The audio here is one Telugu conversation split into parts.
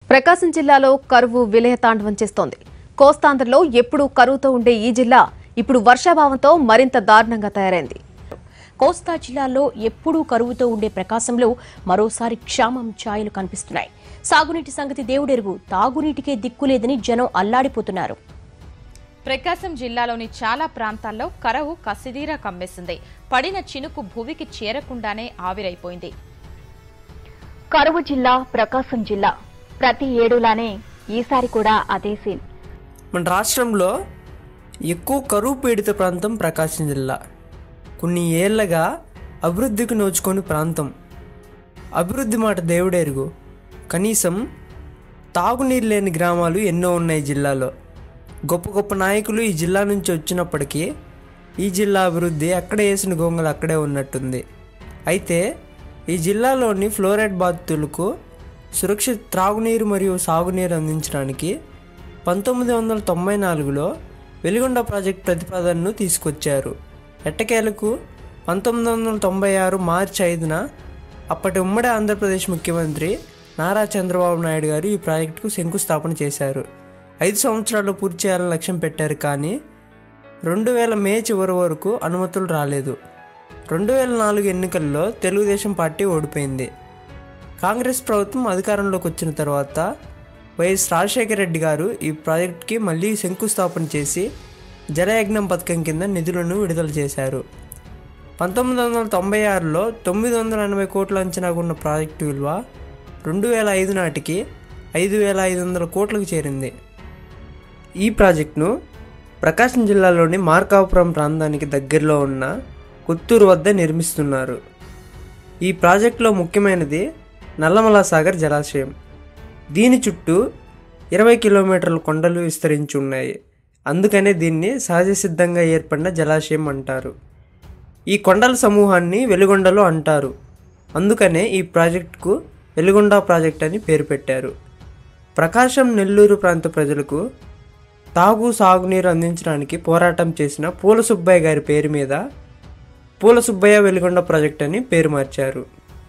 ప్రకాశం జిల్లాలో కరువు విలయతాండవం చేస్తోంది కోస్తాంధ్రలో ఎప్పుడూ కరువుతో ఉండే ఈ జిల్లా ఇప్పుడు వర్షాభావంతో మరింత దారుణంగా తయారైంది కోస్తా జిల్లాలో ఎప్పుడూ కరువుతో ఉండే ప్రకాశంలో మరోసారి క్షామం ఛాయలు కనిపిస్తున్నాయి సాగునీటి సంగతి దేవుడెరుగు తాగునీటికే దిక్కులేదని జనం అల్లాడిపోతున్నారు ప్రకాశం జిల్లాలోని చాలా ప్రాంతాల్లో కరవు కసిదీరా కమ్మేసింది పడిన చినుకు భూమికి చేరకుండానే ఆవిరైపోయింది కరువు జిల్లా ప్రకాశం జిల్లా ప్రతి ఏడులానే ఈసారి కూడా అదే సీన్ మన రాష్ట్రంలో ఎక్కువ కరువు పీడిత ప్రాంతం ప్రకాశం జిల్లా కొన్ని ఏళ్లగా అభివృద్ధికి నోచుకొని ప్రాంతం అభివృద్ధి మాట దేవుడెరుగు కనీసం తాగునీరు లేని గ్రామాలు ఎన్నో ఉన్నాయి జిల్లాలో గొప్ప గొప్ప నాయకులు ఈ జిల్లా నుంచి వచ్చినప్పటికీ ఈ జిల్లా అభివృద్ధి అక్కడే వేసిన గొంగలు అక్కడే ఉన్నట్టుంది అయితే ఈ జిల్లాలోని ఫ్లోరైడ్ బాధితులకు సురక్షిత త్రాగునీరు మరియు సాగునీరు అందించడానికి పంతొమ్మిది వందల తొంభై నాలుగులో వెలిగొండ ప్రాజెక్ట్ ప్రతిపాదనను తీసుకొచ్చారు ఎట్టకేలకు పంతొమ్మిది వందల తొంభై ఆరు మార్చి ఐదున అప్పటి ఉమ్మడి ఆంధ్రప్రదేశ్ ముఖ్యమంత్రి నారా చంద్రబాబు నాయుడు గారు ఈ ప్రాజెక్టుకు శంకుస్థాపన చేశారు ఐదు సంవత్సరాలు పూర్తి చేయాలని లక్ష్యం పెట్టారు కానీ రెండు వేల మే చివరి వరకు అనుమతులు రాలేదు రెండు వేల నాలుగు ఎన్నికల్లో తెలుగుదేశం పార్టీ ఓడిపోయింది కాంగ్రెస్ ప్రభుత్వం అధికారంలోకి వచ్చిన తర్వాత వైఎస్ రాజశేఖర రెడ్డి గారు ఈ ప్రాజెక్ట్కి మళ్ళీ శంకుస్థాపన చేసి జలయజ్ఞం పథకం కింద నిధులను విడుదల చేశారు పంతొమ్మిది వందల తొంభై ఆరులో తొమ్మిది వందల ఎనభై కోట్ల అంచనాకు ఉన్న ప్రాజెక్టు విలువ రెండు వేల ఐదు నాటికి ఐదు వేల ఐదు వందల కోట్లకు చేరింది ఈ ప్రాజెక్టును ప్రకాశం జిల్లాలోని మార్కాపురం ప్రాంతానికి దగ్గరలో ఉన్న కొత్తూరు వద్ద నిర్మిస్తున్నారు ఈ ప్రాజెక్టులో ముఖ్యమైనది నల్లమల సాగర్ జలాశయం దీని చుట్టూ ఇరవై కిలోమీటర్ల కొండలు విస్తరించి ఉన్నాయి అందుకనే దీన్ని సహజ సిద్ధంగా ఏర్పడిన జలాశయం అంటారు ఈ కొండల సమూహాన్ని వెలుగొండలు అంటారు అందుకనే ఈ ప్రాజెక్టుకు వెలుగొండ ప్రాజెక్ట్ అని పేరు పెట్టారు ప్రకాశం నెల్లూరు ప్రాంత ప్రజలకు తాగు సాగునీరు అందించడానికి పోరాటం చేసిన పూల సుబ్బయ్య గారి పేరు మీద పూల సుబ్బయ్య వెలుగొండ ప్రాజెక్ట్ అని పేరు మార్చారు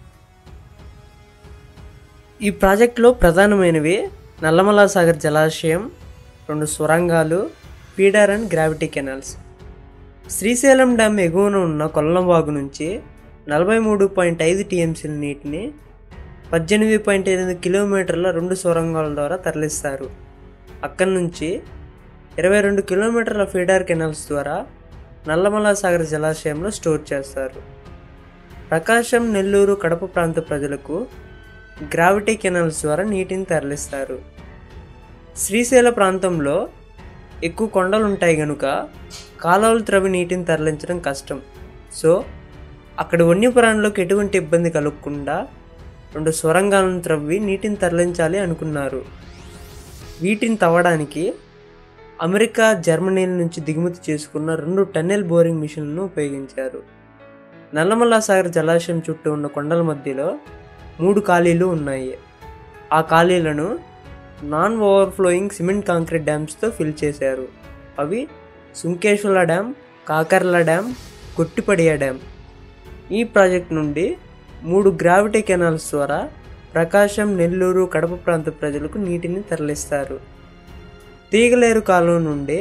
ఈ ప్రాజెక్టులో ప్రధానమైనవి నల్లమల సాగర్ జలాశయం రెండు సొరంగాలు feeder and gravity canals Srisailam dam ఎగువన ఉన్న కొల్లంవాగు నుంచి నలభై మూడు పాయింట్ ఐదు టీఎంసీల నీటిని పద్దెనిమిది పాయింట్ ఎనిమిది కిలోమీటర్ల రెండు సొరంగాల ద్వారా తరలిస్తారు అక్కడి నుంచి ఇరవై రెండు కిలోమీటర్ల ఫీడర్ కెనాల్స్ ద్వారా నల్లమల సాగర్ జలాశయంలో స్టోర్ చేస్తారు ప్రకాశం నెల్లూరు కడప ప్రాంత ప్రజలకు గ్రావిటీ కెనాల్స్ ద్వారా నీటిని తరలిస్తారు శ్రీశైల ప్రాంతంలో ఎక్కువ కొండలు ఉంటాయి కనుక కాలువలు త్రవి నీటిని తరలించడం కష్టం సో అక్కడి వన్యప్రాణులకు ఎటువంటి ఇబ్బంది కలగకుండా రెండు సొరంగాలను త్రవ్వి నీటిని తరలించాలి అనుకున్నారు వీటిని తవ్వడానికి అమెరికా జర్మనీల నుంచి దిగుమతి చేసుకున్న రెండు టన్నెల్ బోరింగ్ మిషన్లను ఉపయోగించారు నల్లమల్ల సాగర్ జలాశయం చుట్టూ ఉన్న కొండల మధ్యలో మూడు ఖాళీలు ఉన్నాయి ఆ ఖాళీలను నాన్ ఓవర్ఫ్లోయింగ్ సిమెంట్ కాంక్రీట్ డ్యామ్స్తో ఫిల్ చేశారు అవి Sunkeswara dam Kakarla dam Kottipadiya dam ఈ ప్రాజెక్ట్ నుండి మూడు గ్రావిటీ కెనాల్స్ ద్వారా ప్రకాశం నెల్లూరు కడప ప్రాంత ప్రజలకు నీటిని తరలిస్తారు తీగలేరు కాలువ నుండి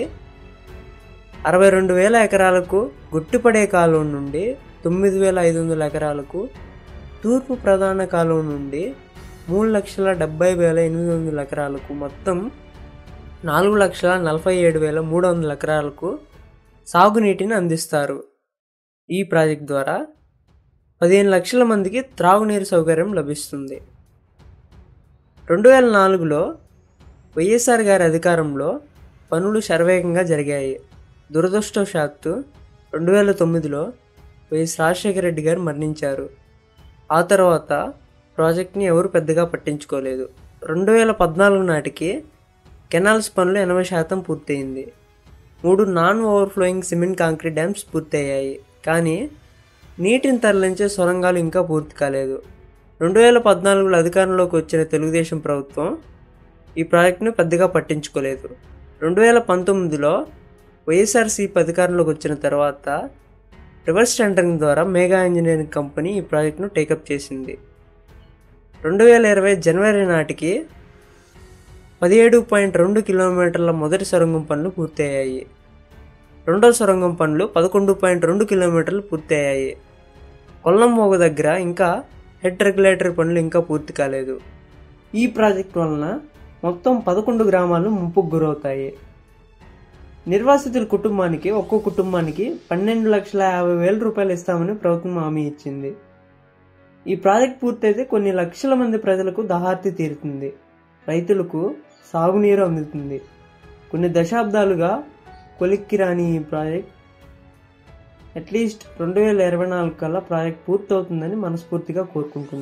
అరవై రెండు వేల ఎకరాలకు గుట్టిపడే కాలువ నుండి తొమ్మిది వేల ఐదు వందల ఎకరాలకు తూర్పు ప్రధాన కాలువ నుండి మూడు లక్షల డెబ్బై వేల ఎనిమిది వందల ఎకరాలకు మొత్తం నాలుగు లక్షల నలభై ఏడు వేల మూడు వందల ఎకరాలకు సాగునీటిని అందిస్తారు ఈ ప్రాజెక్ట్ ద్వారా పదిహేను లక్షల మందికి త్రాగునీరు సౌకర్యం లభిస్తుంది రెండు వేల నాలుగులో వైఎస్ఆర్ గారి అధికారంలో పనులు శరవేగంగా జరిగాయి దురదృష్టవశాత్తు రెండు వేల తొమ్మిదిలో వైఎస్ రాజశేఖర రెడ్డి గారు మరణించారు ఆ తర్వాత ప్రాజెక్ట్ని ఎవరు పెద్దగా పట్టించుకోలేదు రెండు వేల పద్నాలుగు నాటికి కెనాల్స్ పనులు ఎనభై శాతం పూర్తయింది మూడు non overflowing cement concrete dams పూర్తయ్యాయి కానీ నీటిని తరలించే సొరంగాలు ఇంకా పూర్తి కాలేదు రెండు వేల పద్నాలుగులో అధికారంలోకి వచ్చిన తెలుగుదేశం ప్రభుత్వం ఈ ప్రాజెక్టును పెద్దగా పట్టించుకోలేదు రెండు వేల పంతొమ్మిదిలో వైఎస్ఆర్సీపీ అధికారంలోకి వచ్చిన తర్వాత రివర్స్ టెండరింగ్ ద్వారా మేఘా ఇంజనీరింగ్ కంపెనీ ఈ ప్రాజెక్టును టేకప్ చేసింది రెండు వేల ఇరవై జనవరి నాటికి పదిహేడు పాయింట్ రెండు కిలోమీటర్ల మొదటి సొరంగం పనులు పూర్తయ్యాయి రెండో సొరంగం పనులు పదకొండు పాయింట్ రెండు కిలోమీటర్లు పూర్తయ్యాయి కొల్లంబోగ దగ్గర ఇంకా హెడ్ రెగ్యులేటర్ పనులు ఇంకా పూర్తి కాలేదు ఈ ప్రాజెక్ట్ వలన మొత్తం పదకొండు గ్రామాలు ముంపుకు గురవుతాయి నిర్వాసితుల కుటుంబానికి ఒక్కో కుటుంబానికి పన్నెండు లక్షల యాభై వేల రూపాయలు ఇస్తామని ప్రభుత్వం హామీ ఇచ్చింది ఈ ప్రాజెక్ట్ పూర్తయితే కొన్ని లక్షల మంది ప్రజలకు దహార్తి తీరుతుంది రైతులకు సాగునీరు అందుతుంది కొన్ని దశాబ్దాలుగా కొలిక్కి రాని ఈ ప్రాజెక్ట్ అట్లీస్ట్ రెండు వేల ఇరవై నాలుగు కల్లా ప్రాజెక్ట్ పూర్తవుతుందని మనస్ఫూర్తిగా కోరుకుంటున్నాను